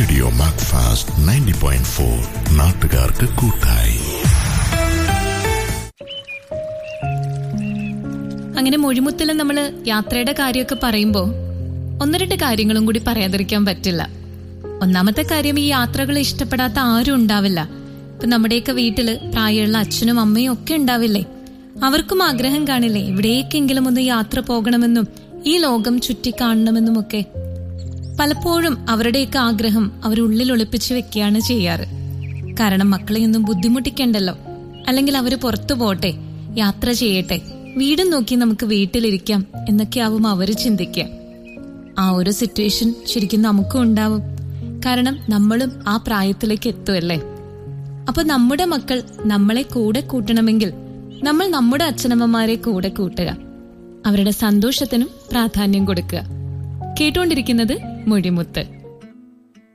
radio Macfast ninety point four നാട്ടുകാർക്ക് കൂട്ടായി അങ്ങനെ മൊഴിമുത്തില് നമ്മള് യാത്രയുടെ കാര്യമൊക്കെ പറയുമ്പോ ഒന്ന് രണ്ട് കാര്യങ്ങളും കൂടി പറയാതിരിക്കാൻ പറ്റില്ല ഒന്നാമത്തെ കാര്യം ഈ യാത്രകൾ ഇഷ്ടപ്പെടാത്ത ആരും ഉണ്ടാവില്ല ഇപ്പൊ നമ്മുടെയൊക്കെ വീട്ടില് പ്രായമുള്ള അച്ഛനും അമ്മയും ഒക്കെ ഉണ്ടാവില്ലേ അവർക്കും ആഗ്രഹം കാണില്ലേ എവിടേക്കെങ്കിലും ഒന്ന് യാത്ര പോകണമെന്നും ഈ ലോകം ചുറ്റിക്കാണണമെന്നും ഒക്കെ പലപ്പോഴും അവരുടെയൊക്കെ ആഗ്രഹം അവരുള്ളിൽ ഒളിപ്പിച്ചു വെക്കുകയാണ് ചെയ്യാറ് കാരണം മക്കളെയൊന്നും ബുദ്ധിമുട്ടിക്കണ്ടല്ലോ അല്ലെങ്കിൽ അവര് പുറത്തു പോട്ടെ യാത്ര ചെയ്യട്ടെ വീടും നോക്കി നമുക്ക് വീട്ടിലിരിക്കാം എന്നൊക്കെയാവും അവര് ചിന്തിക്കുക ആ ഒരു സിറ്റുവേഷൻ ശരിക്കും നമുക്കും ഉണ്ടാവും കാരണം നമ്മളും ആ പ്രായത്തിലേക്ക് എത്തുമല്ലേ അപ്പൊ നമ്മുടെ മക്കൾ നമ്മളെ കൂടെ കൂട്ടണമെങ്കിൽ നമ്മൾ നമ്മുടെ അച്ഛനമ്മമാരെ കൂടെ കൂട്ടുക അവരുടെ സന്തോഷത്തിനും പ്രാധാന്യം കൊടുക്കുക കേട്ടുകൊണ്ടിരിക്കുന്നത് മൊഴിമുത്ത്